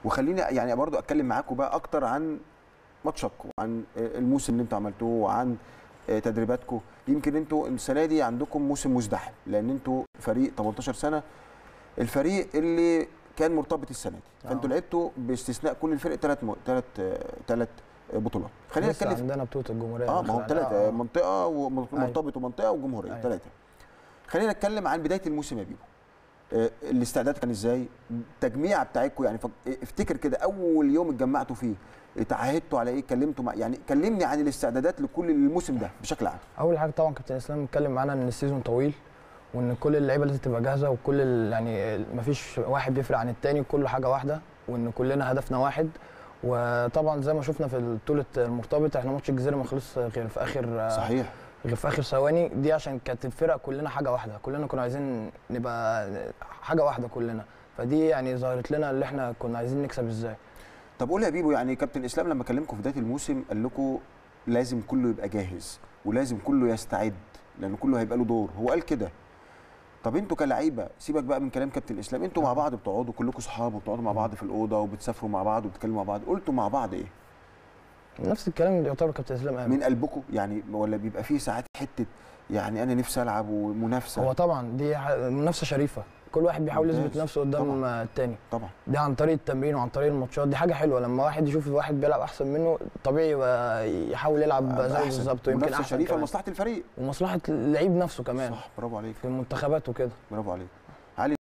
وخليني يعني برضو اتكلم معاكم بقى اكتر عن ماتشك وعن الموسم اللي انتوا عملتوه وعن تدريباتكم يمكن انتوا السنه دي عندكم موسم مزدحم لان انتوا فريق 18 سنه الفريق اللي كان مرتبط السنه دي فانتوا آه. لعبتوا باستثناء كل الفرق ثلاث ثلاث ثلاث بطولات خلينا لسه نتكلم عندنا بطوله الجمهوريه اه ما هم داخل ثلاثه عليها. آه. منطقه ومرتبط ومنطقه وجمهوريه أيوة. ثلاثه خلينا نتكلم عن بدايه الموسم يا بيبو آه، الاستعداد كان ازاي التجميع بتاعتكم يعني فك- افتكر كده اول يوم اتجمعتوا فيه اتعهدتوا على ايه كلمتوا مع يعني كلمني عن الاستعدادات لكل الموسم ده بشكل عام اول حاجه طبعا كابتن اسلام اتكلم معانا ان السيزون طويل وان كل اللعيبه لازم تبقى جاهزه وكل ال- يعني مفيش واحد بيفرق عن التاني كل حاجه واحده وان كلنا هدفنا واحد وطبعا زي ما شفنا في بطوله المرتبط احنا ماتش الجزيره ما خلص غير في اخر صحيح غير في اخر ثواني دي عشان كانت الفرق كلنا حاجه واحده كلنا كنا عايزين نبقى حاجه واحده كلنا فدي يعني ظهرت لنا اللي احنا كنا عايزين نكسب ازاي طب قول يا بيبو يعني كابتن اسلام لما كلمكم في بدايه الموسم قال لكم لازم كله يبقى جاهز ولازم كله يستعد لان كله هيبقى له دور هو قال كده طب انتوا كلعيبه سيبك بقى من كلام كابتن اسلام انتوا مع بعض بتقعدوا كلكم صحاب وبتقعدوا مع بعض في الاوضه وبتسافروا مع بعض وبتتكلموا مع بعض قلتوا مع بعض ايه نفس الكلام اللي يعتبر كابتن اسلام قال من قلبكم يعني ولا بيبقى فيه ساعات حته يعني انا نفسي العب ومنافسه هو طبعا دي ح- منافسه شريفه كل واحد بيحاول ممتاز. يثبت نفسه قدام طبعاً. التاني طبعا دي عن طريق التمرين وعن طريق الماتشات دي حاجه حلوه لما واحد يشوف واحد بيلعب احسن منه طبيعي يبقى يحاول يلعب زيه أحسن. بالظبط ويمكن منافسه احسن شريفه كمان. لمصلحه الفريق ومصلحه اللعيب نفسه كمان صح برافو عليك في المنتخبات وكده برافو عليك